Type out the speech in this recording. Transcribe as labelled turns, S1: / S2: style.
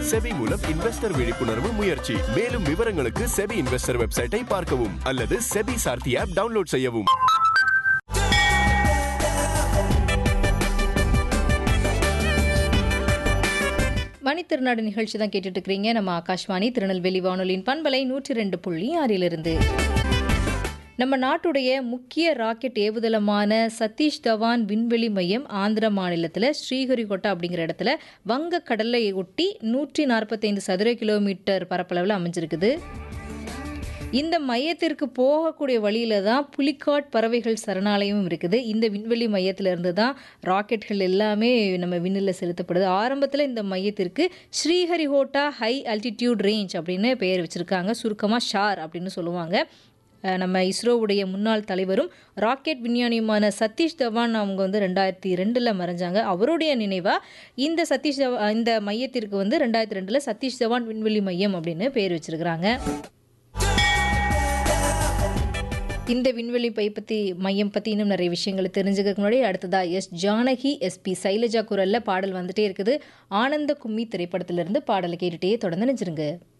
S1: SEBI மூலம் investor விழிப்புணர்வு முயற்சி மேலும் விவரங்களுக்கு செபி இன்வெஸ்டர் வெப்சைட்டை பார்க்கவும் அல்லது செபி சார்த்தி ஆப் டவுன்லோட் செய்யவும்
S2: மணித்திருநாடு நிகழ்ச்சி தான் கேட்டுட்டு இருக்கிறீங்க நம்ம ஆகாஷ்வாணி திருநெல்வேலி வானொலியின் பண்பலை நூற்றி ரெண்டு புள்ளி ஆறிலிருந்து நம்ம நாட்டுடைய முக்கிய ராக்கெட் ஏவுதளமான சதீஷ் தவான் விண்வெளி மையம் ஆந்திர மாநிலத்தில் ஸ்ரீஹரிகோட்டா அப்படிங்கிற இடத்துல வங்க கடலை ஒட்டி நூற்றி நாற்பத்தைந்து சதுர கிலோமீட்டர் பரப்பளவில் அமைஞ்சிருக்குது இந்த மையத்திற்கு போகக்கூடிய வழியில தான் புலிக்காட் பறவைகள் சரணாலயம் இருக்குது இந்த விண்வெளி மையத்திலிருந்து தான் ராக்கெட்கள் எல்லாமே நம்ம விண்ணில் செலுத்தப்படுது ஆரம்பத்தில் இந்த மையத்திற்கு ஸ்ரீஹரிஹோட்டா ஹை அல்டிடியூட் ரேஞ்ச் அப்படின்னு பெயர் வச்சுருக்காங்க சுருக்கமாக ஷார் அப்படின்னு சொல்லுவாங்க அஹ் நம்ம இஸ்ரோவுடைய முன்னாள் தலைவரும் ராக்கெட் விஞ்ஞானியுமான சதீஷ் தவான் அவங்க வந்து ரெண்டாயிரத்தி ரெண்டில் மறைஞ்சாங்க அவருடைய நினைவாக இந்த சதீஷ் தவா இந்த மையத்திற்கு வந்து ரெண்டாயிரத்தி ரெண்டில் சதீஷ் தவான் விண்வெளி மையம் அப்படின்னு பேர் வச்சிருக்கிறாங்க இந்த விண்வெளி பை பற்றி மையம் பற்றி இன்னும் நிறைய விஷயங்களை தெரிஞ்சுக்கிறதுக்கு முன்னாடி அடுத்ததா எஸ் ஜானகி எஸ்பி சைலஜா குரலில் பாடல் வந்துட்டே இருக்குது ஆனந்த கும்மி திரைப்படத்திலிருந்து பாடலை கேட்டுட்டே தொடர்ந்து நினைச்சிருங்க